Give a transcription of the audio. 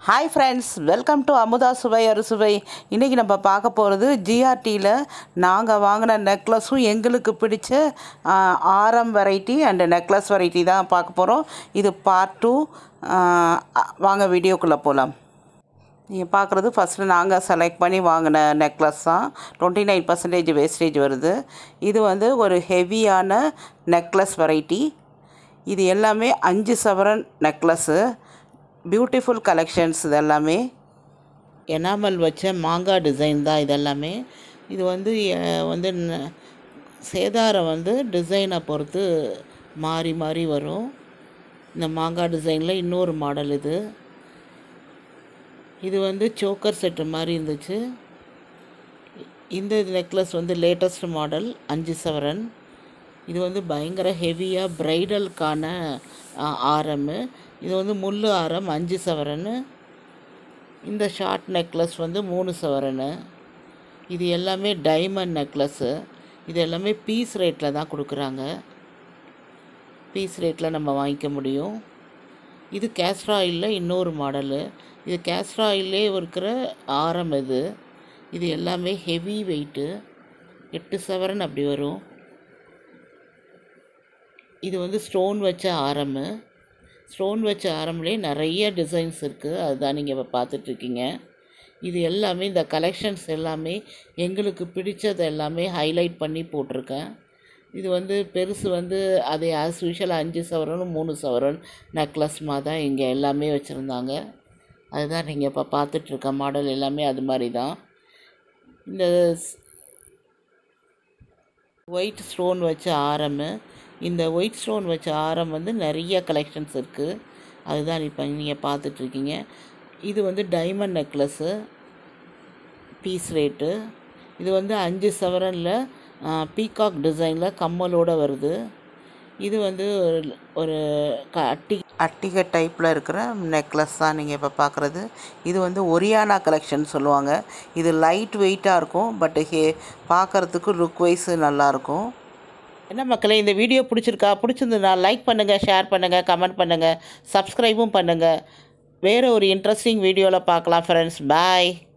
hi friends welcome to Amudha சுவை அறுசுவை இன்றைக்கி நம்ம பார்க்க போகிறது ஜிஆர்டியில் நாங்கள் வாங்கின நெக்லஸும் எங்களுக்கு பிடிச்ச ஆ, ஆரம் வெரைட்டி அண்டு நெக்லஸ் வெரைட்டி தான் பார்க்க போகிறோம் இது பார்ட் டூ வாங்க வீடியோக்குள்ளே போகலாம் நீங்கள் பார்க்குறது ஃபஸ்ட்டு நாங்கள் செலக்ட் பண்ணி வாங்கின நெக்லஸ் தான் டுவெண்ட்டி நைன் பர்சன்டேஜ் வேஸ்டேஜ் வருது இது வந்து ஒரு ஹெவியான நெக்லஸ் வெரைட்டி இது எல்லாமே அஞ்சு சவரன் நெக்லஸ்ஸு பியூட்டிஃபுல் கலெக்ஷன்ஸ் இது எல்லாமே எனாமல் வச்ச மாங்காய் டிசைன் தான் இது எல்லாமே இது வந்து அஹ், வந்து ந- சேதாரம் வந்து டிசைனை பொறுத்து மாறி மாறி வரும் இந்த மாங்காய் டிசைனில் இன்னொரு மாடல் இது இது வந்து சோக்கர் செட்டு மாதிரி இருந்துச்சு இந்த நெக்லஸ் வந்து லேட்டஸ்ட் மாடல் அஞ்சு சவரன் இது வந்து பயங்கர ஹெவியாக ப்ரைடலுக்கான ஆரம் இது வந்து முள் ஆரம் அஞ்சு சவரன் இந்த ஷார்ட் நெக்லஸ் வந்து மூணு சவரன் இது எல்லாமே டைமண்ட் நெக்லஸ்ஸு இது எல்லாமே பீஸ் ரேட்டில் தான் கொடுக்குறாங்க பீஸ் ரேட்டில் நம்ம வாங்கிக்க முடியும் இது கேஸ்ட்ரா ஆயிலில் இன்னொரு மாடலு இது கேஸ்ட்ரா ஆயிலே இருக்கிற ஆரம் இது இது எல்லாமே ஹெவி வெயிட்டு எட்டு சவரன் அப்படி வரும் இது வந்து ஸ்டோன் வச்ச ஆரமு ஸ்டோன் வச்ச ஆரம்லேயே நிறைய டிசைன்ஸ் இருக்குது அதுதான் நீங்கள் இப்போ பார்த்துட்ருக்கீங்க இது எல்லாமே இந்த கலெக்ஷன்ஸ் எல்லாமே எங்களுக்கு பிடிச்சது எல்லாமே ஹைலைட் பண்ணி போட்டிருக்கேன் இது வந்து பெருசு வந்து அது ஆஸ் யூஷுவல் அஞ்சு சவரனும் மூணு சவரன் நெக்லஸ் மாதிரி தான் இங்கே எல்லாமே வச்சுருந்தாங்க அதுதான் நீங்கள் இப்போ பார்த்துட்ருக்க மாடல் எல்லாமே அது மாதிரி தான் இந்த ஒயிட் ஸ்டோன் வச்ச ஆரம் இந்த ஒயிட் ஸ்டோன் வச்ச ஆரம் வந்து நிறைய கலெக்ஷன்ஸ் இருக்குது அதுதான் இப்போ நீங்கள் பார்த்துட்ருக்கீங்க இது வந்து டைமண்ட் நெக்லஸ்ஸு பீஸ் ரேட்டு இது வந்து அஞ்சு சவரனில் பீகாக் டிசைனில் கம்மலோடு வருது இது வந்து ஒரு ஒரு க அட்டி அட்டிகை டைப்பில் இருக்கிற நெக்லஸ் தான் நீங்கள் இப்போ பார்க்குறது இது வந்து ஒரியானா கலெக்ஷன் சொல்லுவாங்க இது லைட் வெயிட்டாக இருக்கும் பட் ஹே பார்க்குறதுக்கு லுக் வைஸ் நல்லாயிருக்கும் என்ன மக்களே இந்த வீடியோ பிடிச்சிருக்கா பிடிச்சிருந்ததுனா லைக் பண்ணுங்கள் ஷேர் பண்ணுங்கள் கமெண்ட் பண்ணுங்கள் சப்ஸ்கிரைபும் பண்ணுங்கள் வேறு ஒரு இன்ட்ரெஸ்டிங் வீடியோவில் பார்க்கலாம் ஃப்ரெண்ட்ஸ் பாய்